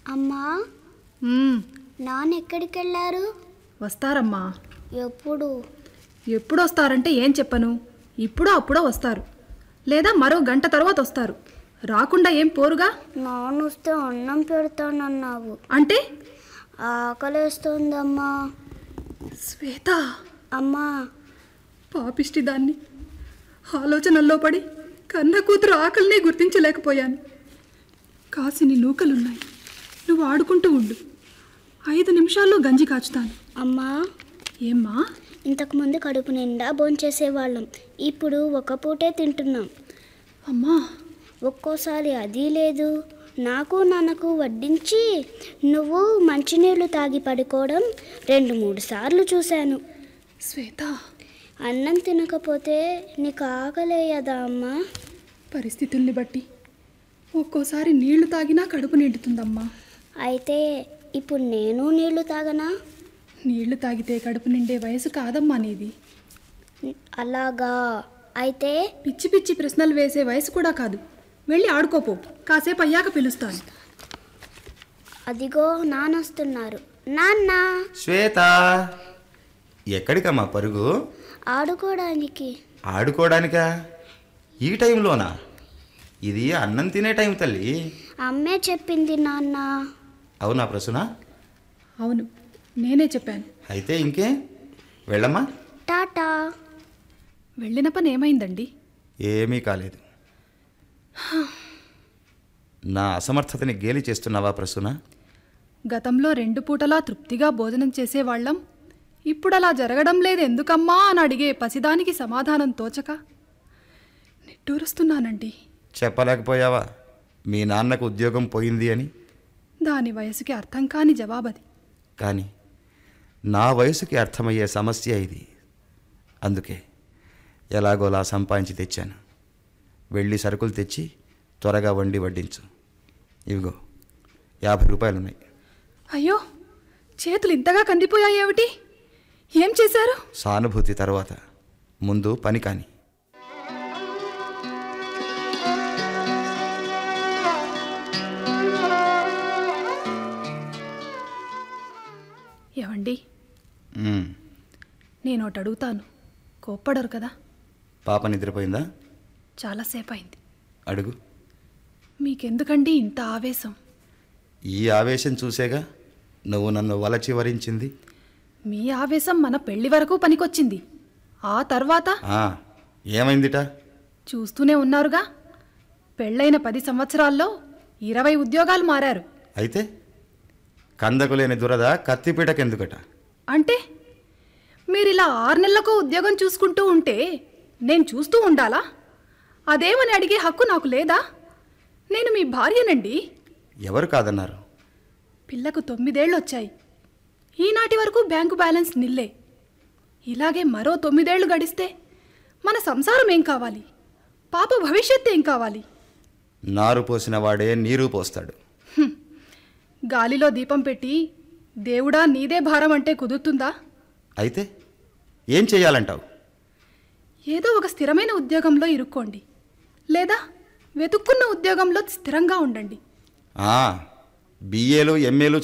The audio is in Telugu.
అమ్మా మ్మ్, నాన్న ఎక్కడికి వెళ్ళారు వస్తారమ్మా ఎప్పుడు ఎప్పుడు వస్తారంటే ఏం చెప్పను ఇప్పుడో అప్పుడో వస్తారు లేదా మరో గంట తర్వాత వస్తారు రాకుండా ఏం పోరుగా నాన్న వస్తే అన్నం పెడతానన్నావు అంటే ఆకలేస్తోందమ్మా శ్వేత అమ్మా పాపిష్టి దాన్ని ఆలోచనల్లో పడి కన్న కూతురు ఆకలినే గుర్తించలేకపోయాను కాసిని నూకలున్నాయి నువ్వు ఆడుకుంటూ ఉండు ఐదు నిమిషాల్లో గంజి కాచుతాను అమ్మా ఏమ్మా ఇంతకుముందు కడుపు నిండా భోంచేసేవాళ్ళం ఇప్పుడు ఒక పూటే తింటున్నాం అమ్మా ఒక్కోసారి అది లేదు నాకు నాన్నకు వడ్డించి నువ్వు మంచినీళ్ళు తాగి పడుకోవడం రెండు మూడు సార్లు చూశాను శ్వేత అన్నం తినకపోతే నీకు ఆకలేయదా అమ్మా పరిస్థితుల్ని బట్టి ఒక్కోసారి నీళ్లు తాగినా కడుపు నిండుతుందమ్మా అయితే ఇప్పుడు నేను నీళ్లు తాగనా నీళ్లు తాగితే కడుపు నిండే వయసు కాదమ్మా నీది అలాగా అయితే పిచ్చి పిచ్చి ప్రశ్నలు వేసే వయసు కూడా కాదు వెళ్ళి ఆడుకోపో కాసేపు అయ్యాక పిలుస్తాను అదిగో నానొస్తున్నారు నాన్న శ్వేత ఎక్కడికమ్మా పరుగు ఆడుకోవడానికి ఆడుకోవడానికా ఈ టైంలోనా ఇది అన్నం తినే టైం తల్లి అమ్మే చెప్పింది నాన్న అవునా ప్రసున అవును నేనే చెప్పాను అయితే ఇంకే వెళ్ళమ్మా టాటా వెళ్ళిన పని ఏమైందండి ఏమీ కాలేదు నా అసమర్థతని గేలి చేస్తున్నావా ప్రసున గతంలో రెండు పూటలా తృప్తిగా భోజనం చేసేవాళ్ళం ఇప్పుడు అలా జరగడం లేదు ఎందుకమ్మా అని అడిగే పసిదానికి సమాధానం తోచక నిట్టూరుస్తున్నానండి చెప్పలేకపోయావా మీ నాన్నకు ఉద్యోగం పోయింది అని దాని వయసుకి అర్థం కాని జవాబది కానీ నా వయసుకి అర్థమయ్యే సమస్య ఇది అందుకే ఎలాగోలా సంపాదించి తెచ్చాను వెళ్ళి సరుకులు తెచ్చి త్వరగా వండి వడ్డించు ఇవిగో యాభై రూపాయలు ఉన్నాయి అయ్యో చేతులు ఇంతగా కందిపోయాయేమిటి ఏం చేశారు సానుభూతి తర్వాత ముందు పని కాని ఏవండి మ్మ్. నేను ఒకటి అడుగుతాను కోప్పడరు కదా పాప నిద్రపోయిందా చాలాసేపు అయింది అడుగు మీకెందుకండి ఇంత ఆవేశం ఈ ఆవేశం చూసేగా నువ్వు నన్ను వలచి వరించింది మీ ఆవేశం మన పెళ్లి వరకు పనికొచ్చింది ఆ తర్వాత ఆ, ఏమైందిట చూస్తూనే ఉన్నారుగా పెళ్ళైన పది సంవత్సరాల్లో ఇరవై ఉద్యోగాలు మారారు అయితే కందకు లేని దురద కత్తిపీటకెందుకట అంటే మీరిలా ఆరు నెలలకు ఉద్యోగం చూసుకుంటూ ఉంటే నేను చూస్తూ ఉండాలా అదేమని అడిగే హక్కు నాకు లేదా నేను మీ భార్యనండి ఎవరు కాదన్నారు పిల్లకు తొమ్మిదేళ్ళు వచ్చాయి ఈనాటి వరకు బ్యాంకు బ్యాలెన్స్ నిల్లే ఇలాగే మరో తొమ్మిదేళ్లు గడిస్తే మన సంసారం ఏం కావాలి పాప భవిష్యత్తు ఏం కావాలి నారు పోసిన వాడే నీరు పోస్తాడు హ్మ్. గాలిలో దీపం పెట్టి దేవుడా నీదే భారం అంటే కుదురుతుందా అయితే ఏం చెయ్యాలంటావు ఏదో ఒక స్థిరమైన ఉద్యోగంలో ఇరుక్కోండి లేదా వెతుక్కున్న ఉద్యోగంలో స్థిరంగా ఉండండి బీఏలు ఎంఏలు